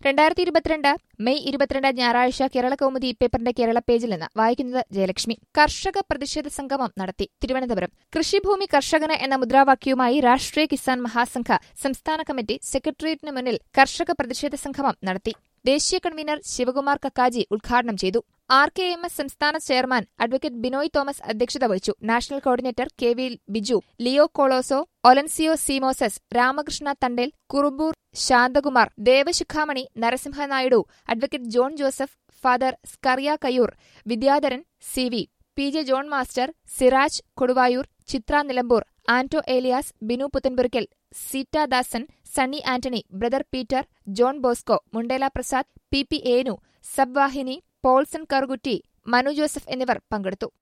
രണ്ടായിരത്തി ഇരുപത്തിരണ്ട് മെയ് ഇരുപത്തിരണ്ട് ഞായറാഴ്ച കേരള കൗമുദി പേപ്പറിന്റെ കേരള പേജിൽ നിന്ന് വായിക്കുന്നത് ജയലക്ഷ്മി കർഷക പ്രതിഷേധ സംഗമം നടത്തി തിരുവനന്തപുരം കൃഷിഭൂമി കർഷകന് എന്ന മുദ്രാവാക്യവുമായി രാഷ്ട്രീയ കിസാൻ മഹാസംഘ സംസ്ഥാന കമ്മിറ്റി സെക്രട്ടേറിയറ്റിന് മുന്നിൽ കർഷക പ്രതിഷേധ സംഗമം നടത്തി ദേശീയ കൺവീനർ ശിവകുമാർ കക്കാജി ഉദ്ഘാടനം ചെയ്തു ആർ കെ എം എസ് സംസ്ഥാന ചെയർമാൻ അഡ്വക്കേറ്റ് ബിനോയ് തോമസ് അധ്യക്ഷത വഹിച്ചു national coordinator K V Biju Leo Coloso Olancio Seemoses Ramakrishna Thandel Kurubur Santhakumar Devashikhamani Narasimhanaidu advocate John Joseph father Scaria Kayyur Vidyadharan C V P J John master Siraj Koduvayur Chithra Nilambur Anto Elias Binu Puthenpurackal Seeta Dasan Sunny Antony brother Peter John Bosco Mundela Prasad P P Enu Sabvahini Paulson Karukutty Manu Joseph എന്നിവർ പങ്കെടുത്തു